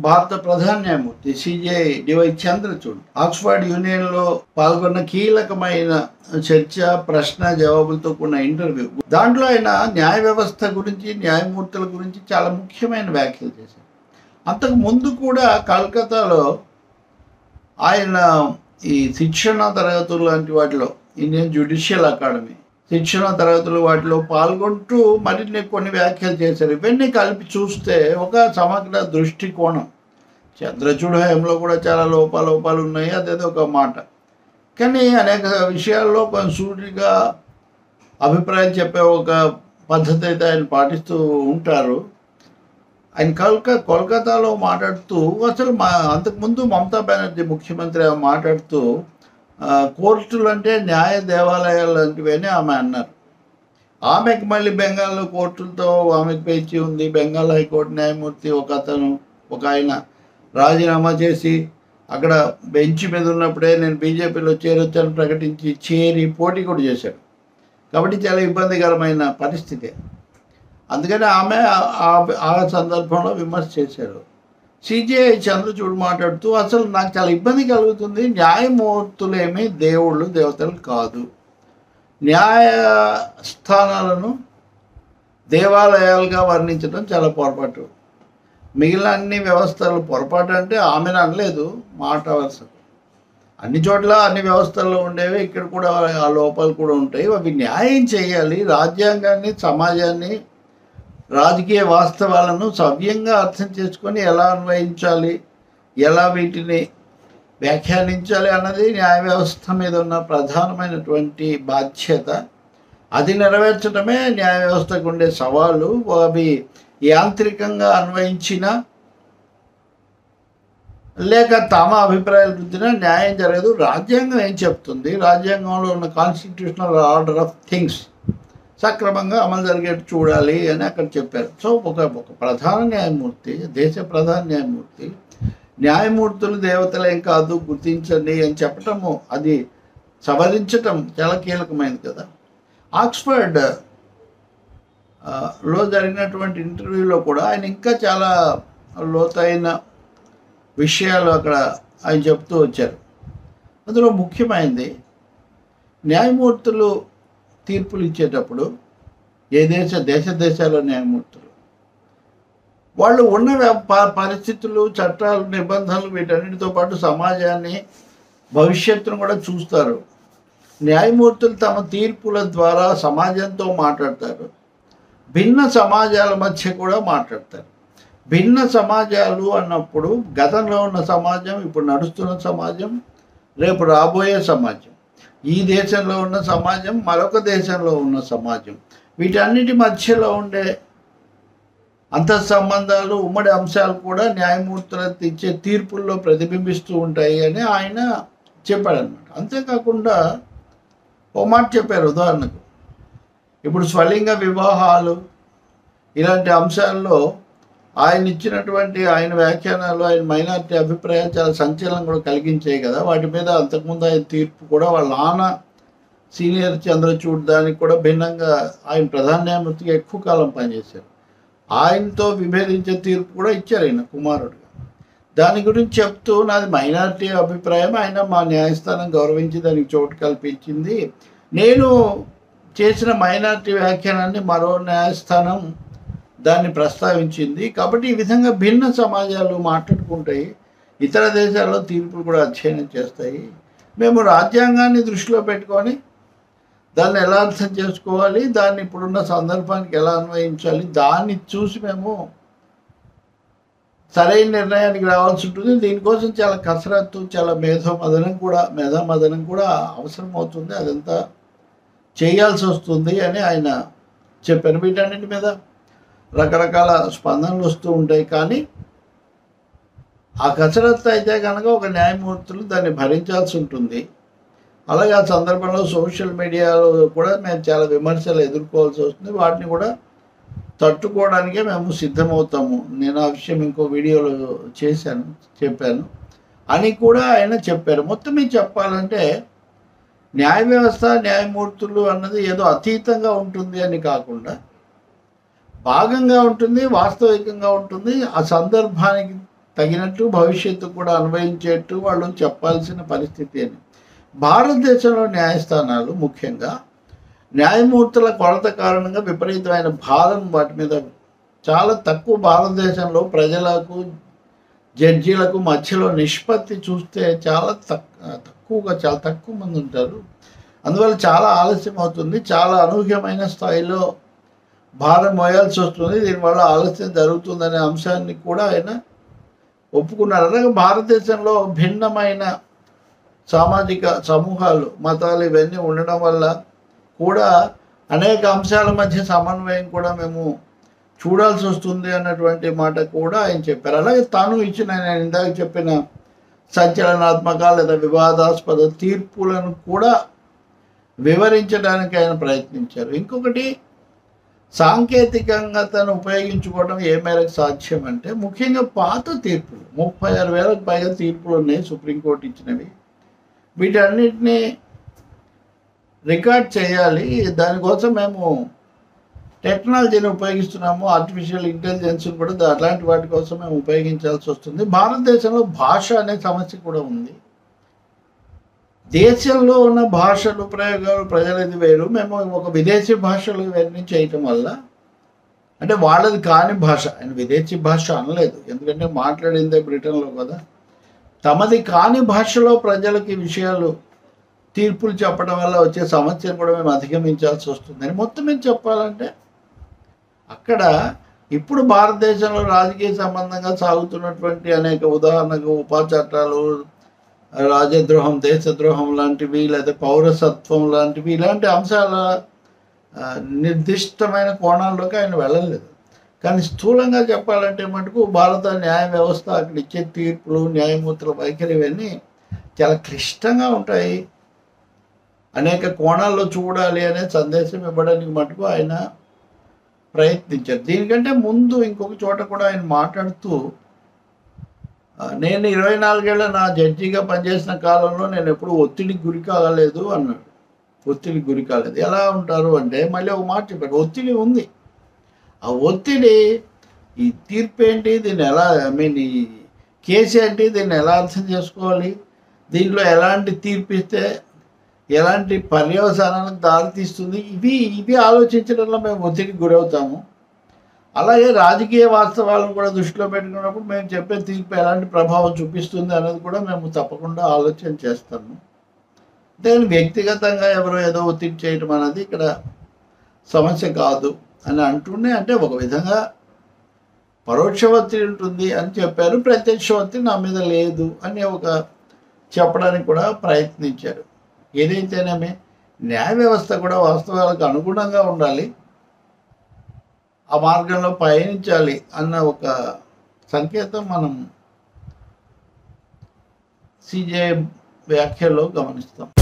భారత ప్రధాన న్యాయమూర్తి CJ DY Chandrachud Oxford Union లో పాల్గొన్న కీలకమైన చర్చ ప్రశ్న జవాబులతో కూడిన ఇంటర్వ్యూ దాంట్లో ఆయన న్యాయ వ్యవస్థ గురించి న్యాయమూర్తుల గురించి చాలా ముఖ్యమైన వ్యాఖ్యలు చేశారు అంతకు ముందు కూడా కలకత్తాలో ఆయన ఈ శిక్షణ తరగతులు లాంటి వాటిలో ఇండియన్ జ్యుడిషియల్ అకాడమీ శిక్షణ తరగతులు వాటిలో పాల్గొంటూ మరిన్ని కొన్ని వ్యాఖ్యలు చేశారు ఇవన్నీ కలిపి చూస్తే ఒక సమగ్ర దృష్టికోణం చంద్రచూడ హయంలో కూడా చాలా లోపాలోపాలు ఉన్నాయి అదేదో ఒక మాట కానీ అనేక విషయాల్లో కొంచెం సూటిగా అభిప్రాయం చెప్పే ఒక పద్ధతి అయితే ఆయన పాటిస్తూ ఉంటారు ఆయన కల్క కోల్కతాలో మాట్లాడుతూ అసలు మా అంతకుముందు మమతా బెనర్జీ ముఖ్యమంత్రి మాట్లాడుతూ ఆ, కోర్టులు అంటే న్యాయ దేవాలయాలు లాంటివి అని ఆమె అన్నారు ఆమెకు మళ్ళీ బెంగాల్లో కోర్టులతో ఆమెకు పేచి ఉంది బెంగాల్ హైకోర్టు న్యాయమూర్తి ఒక అతను ఒక ఆయన రాజీనామా చేసి అక్కడ బెంచ్ మీద ఉన్నప్పుడే నేను బీజేపీలో చేరొచ్చాను ప్రకటించి చేరి పోటీ కూడా చేశాడు కాబట్టి చాలా ఇబ్బందికరమైన పరిస్థితి అందుకని ఆమె ఆ- ఆ- ఆ సందర్భంలో విమర్శ చేశారు సిజేఐ చంద్రచూడ్ మాట్లాడుతూ అసలు నాకు చాలా ఇబ్బంది కలుగుతుంది న్యాయమూర్తులేమి దేవుళ్ళు దేవతలు కాదు న్యాయ స్థానాలను దేవాలయాలుగా వర్ణించడం చాలా పొరపాటు మిగిలిన అన్ని వ్యవస్థలు పొరపాటు అంటే ఆమెను అనలేదు మాట వరుసకు అన్ని చోట్ల అన్ని వ్యవస్థల్లో ఉండేవి ఇక్కడ కూడా ఆ లోపాలు కూడా ఉంటాయి అవి న్యాయం చేయాలి రాజ్యాంగాన్ని సమాజాన్ని రాజకీయ వాస్తవాలను సవ్యంగా అర్థం చేసుకొని ఎలా అన్వయించాలి ఎలా వీటిని వ్యాఖ్యానించాలి అన్నది న్యాయ వ్యవస్థ మీద ఉన్న ప్రధానమైనటువంటి బాధ్యత అది నెరవేర్చడమే న్యాయ వ్యవస్థకు ఉండే సవాలు అవి యాంత్రికంగా అన్వయించిన లేక తమ అభిప్రాయాలు రుద్దిన న్యాయం జరగదు రాజ్యాంగం ఏం చెప్తుంది రాజ్యాంగంలో ఉన్న కాన్స్టిట్యూషనల్ ఆర్డర్ ఆఫ్ థింగ్స్ సక్రమంగా అమలు జరిగేట్టు చూడాలి అని అక్కడ చెప్పారు సో ఒక ఒక ప్రధాన న్యాయమూర్తి దేశ ప్రధాన న్యాయమూర్తి న్యాయమూర్తులు దేవతలేం కాదు గుర్తించండి అని చెప్పటము అది సవరించటం చాలా కీలకమైనది కదా ఆక్స్ఫర్డ్ ఆ, లో జరిగినటువంటి ఇంటర్వ్యూలో కూడా ఆయన ఇంకా చాలా లోతైన విషయాలు అక్కడ ఆయన చెప్తూ వచ్చారు అందులో ముఖ్యమైనది న్యాయమూర్తులు తీర్పులు ఇచ్చేటప్పుడు ఏ దేశ దేశ దేశాల న్యాయమూర్తులు వాళ్ళు ఉన్న వ్య- ప- పరిస్థితులు చట్టాలు నిబంధనలు వీటన్నిటితో పాటు సమాజాన్ని భవిష్యత్తును కూడా చూస్తారు న్యాయమూర్తులు తమ తీర్పుల ద్వారా సమాజంతో మాట్లాడతారు భిన్న సమాజాల మధ్య కూడా మాట్లాడతారు భిన్న సమాజాలు అన్నప్పుడు గతంలో ఉన్న సమాజం ఇప్పుడు నడుస్తున్న సమాజం రేపు రాబోయే సమాజం ఈ దేశంలో ఉన్న సమాజం మరొక దేశంలో ఉన్న సమాజం వీటన్నిటి మధ్యలో ఉండే అంత సంబంధాలు ఉమ్మడి అంశాలు కూడా న్యాయమూర్తులు ఇచ్చే తీర్పుల్లో ప్రతిబింబిస్తూ ఉంటాయి అని ఆయన చెప్పాడనమాట అంతేకాకుండా ఓ మాట చెప్పారు ఉదాహరణకు ఇప్పుడు స్వలింగ వివాహాలు ఇలాంటి అంశాల్లో ఆయన ఇచ్చినటువంటి ఆయన వ్యాఖ్యానాలు ఆయన మైనారిటీ అభిప్రాయాలు చాలా సంచలనం కూడా కలిగించాయి కదా వాటి మీద అంతకుముందు ఆయన తీర్పు కూడా వాళ్ళ నాన్న సీనియర్ చంద్రచూడ్ దానికి కూడా భిన్నంగా ఆయన ప్రధాన న్యాయమూర్తిగా ఎక్కువ కాలం పనిచేశారు ఆయనతో విభేదించే తీర్పు కూడా ఇచ్చారు ఆయన కుమారుడుగా దాని గురించి చెప్తూ నాది మైనారిటీ అభిప్రాయం ఆయన మా న్యాయస్థానం గౌరవించి దానికి చోటు కల్పించింది నేను చేసిన మైనారిటీ వ్యాఖ్యానాన్ని మరో న్యాయస్థానం దాన్ని ప్రస్తావించింది కాబట్టి ఈ విధంగా భిన్న సమాజాలు మాట్లాడుకుంటాయి ఇతర దేశాల్లో తీర్పులు కూడా అధ్యయనం చేస్తాయి మేము రాజ్యాంగాన్ని దృష్టిలో పెట్టుకొని దాన్ని ఎలా అర్థం చేసుకోవాలి దాన్ని ఇప్పుడున్న సందర్భానికి ఎలా అన్వయించాలి దాన్ని చూసి మేము సరైన నిర్ణయానికి రావాల్సి ఉంటుంది దీనికోసం చాలా కసరత్తు చాలా మేధో మదనం కూడా మేధా మదనం కూడా అవసరం అవుతుంది అదంతా చేయాల్సి వస్తుంది అని ఆయన చెప్పారు వీటన్నిటి మీద రకరకాల స్పందనలు వస్తూ ఉంటాయి కానీ ఆ కసరత్తు అయితే కనుక ఒక న్యాయమూర్తులు దాన్ని భరించాల్సి ఉంటుంది అలాగే ఆ సందర్భంలో సోషల్ మీడియాలో కూడా మేము చాలా విమర్శలు ఎదుర్కోవాల్సి వస్తుంది వాటిని కూడా తట్టుకోవడానికే మేము సిద్ధమవుతాము నేను ఆ విషయం ఇంకో వీడియోలో చేశాను చెప్పాను అని కూడా ఆయన చెప్పారు మొత్తం మీద చెప్పాలంటే న్యాయ వ్యవస్థ న్యాయమూర్తులు అన్నది ఏదో అతీతంగా ఉంటుంది అని కాకుండా భాగంగా ఉంటుంది వాస్తవికంగా ఉంటుంది ఆ సందర్భానికి తగినట్టు భవిష్యత్తు కూడా అన్వయించేట్టు వాళ్ళు చెప్పాల్సిన పరిస్థితి అని భారతదేశంలో న్యాయస్థానాలు ముఖ్యంగా న్యాయమూర్తుల కొరత కారణంగా విపరీతమైన భారం వాటి మీద చాలా తక్కువ భారతదేశంలో ప్రజలకు జడ్జీలకు మధ్యలో నిష్పత్తి చూస్తే చాలా తక్ తక్కువగా చాలా తక్కువ మంది ఉంటారు అందువల్ల చాలా ఆలస్యం అవుతుంది చాలా అనూహ్యమైన స్థాయిలో భారం మోయాల్సి వస్తుంది దీనివల్ల ఆలస్యం జరుగుతుందనే అంశాన్ని కూడా ఆయన ఒప్పుకున్నారు అలాగే భారతదేశంలో భిన్నమైన సామాజిక సమూహాలు మతాలు ఇవన్నీ ఉండడం వల్ల కూడా అనేక అంశాల మధ్య సమన్వయం కూడా మేము చూడాల్సి వస్తుంది అన్నటువంటి మాట కూడా ఆయన చెప్పారు అలాగే తాను ఇచ్చిన నేను ఇందాక చెప్పిన సంచలనాత్మక లేదా వివాదాస్పద తీర్పులను కూడా వివరించడానికి ఆయన ప్రయత్నించారు ఇంకొకటి సాంకేతికంగాతను ఉపయోగించుకోవడం ఏ మేరకు సాధ్యం అంటే ముఖ్యంగా పాత తీర్పులు ముప్పై ఆరు వేలకు పైగా తీర్పులు ఉన్నాయి సుప్రీంకోర్టు ఇచ్చినవి వీటన్నిటిని రికార్డ్ చేయాలి దానికోసం మేము టెక్నాలజీని ఉపయోగిస్తున్నాము ఆర్టిఫిషియల్ ఇంటెలిజెన్స్ కూడా దా- అట్లాంటి వాటి కోసం మేము ఉపయోగించాల్సి వస్తుంది భారతదేశంలో భాష అనే సమస్య కూడా ఉంది దేశంలో ఉన్న భాషలు ప్రయోగాలు ప్రజలది వేరు మేము ఒక విదేశీ భాషలు ఇవన్నీ చేయటం వల్ల అంటే వాళ్ళది కాని భాష ఆయన విదేశీ భాష అనలేదు ఎందుకంటే మాట్లాడిందే బ్రిటన్లో కదా తమది కాని భాషలో ప్రజలకి విషయాలు తీర్పులు చెప్పడం వల్ల వచ్చే సమస్యను కూడా మేము అధిగమించాల్సి వస్తుందని మొత్తం మీద చెప్పాలంటే అక్కడ ఇప్పుడు భారతదేశంలో రాజకీయ సంబంధంగా సాగుతున్నటువంటి అనేక ఉదాహరణకు ఉపా చట్టాలు రాజద్రోహం దేశద్రోహం లాంటివి లేదా పౌరసత్వం లాంటివి ఇలాంటి అంశాల ఆ, నిర్దిష్టమైన కోణాల్లోకి ఆయన వెళ్ళలేదు కానీ స్థూలంగా చెప్పాలంటే మటుకు భారత న్యాయ వ్యవస్థ అక్కడ ఇచ్చే తీర్పులు న్యాయమూర్తుల వైఖరి ఇవన్నీ చాలా క్లిష్టంగా ఉంటాయి అనేక కోణాల్లో చూడాలి అనే సందేశం ఇవ్వడానికి మటుకు ఆయన ప్రయత్నించారు దీనికంటే ముందు ఇంకొక చోట కూడా ఆయన మాట్లాడుతూ ఆ, నేను ఇరవై నాలుగేళ్ల నా జడ్జిగా పనిచేసిన కాలంలో నేను ఎప్పుడు ఒత్తిడికి గురి కాలేదు అన్నాడు ఒత్తిడికి గురి కాలేదు ఎలా ఉంటారు అంటే మళ్ళీ ఒక మాట చెప్పాడు ఒత్తిడి ఉంది ఆ ఒత్తిడి ఈ తీర్పు ఏంటి దీన్ని ఎలా ఐ మీన్ ఈ కేసు ఏంటి దీన్ని ఎలా అర్థం చేసుకోవాలి దీంట్లో ఎలాంటి తీర్పు ఇస్తే ఎలాంటి పర్యవసానాలకు దారితీస్తుంది ఇవి ఇవి ఆలోచించడంలో మేము ఒత్తిడికి గురవుతాము అలాగే రాజకీయ వాస్తవాలను కూడా దృష్టిలో పెట్టుకున్నప్పుడు మేము చెప్పే తీర్పు ఎలాంటి ప్రభావం చూపిస్తుంది అనేది కూడా మేము తప్పకుండా ఆలోచన చేస్తాము దాని వ్యక్తిగతంగా ఎవరో ఏదో ఒత్తిడి చేయడం అనేది ఇక్కడ సమస్య కాదు అని అంటూనే అంటే ఒక విధంగా పరోక్ష ఒత్తిడి ఉంటుంది అని చెప్పారు ప్రత్యక్ష ఒత్తిడి నా మీద లేదు అని ఒక చెప్పడానికి కూడా ప్రయత్నించారు ఏదైతేనేమి న్యాయ వ్యవస్థ కూడా వాస్తవాలకు అనుగుణంగా ఉండాలి ఆ మార్గంలో పయనించాలి అన్న ఒక సంకేతం మనం సిజే వ్యాఖ్యలో గమనిస్తాం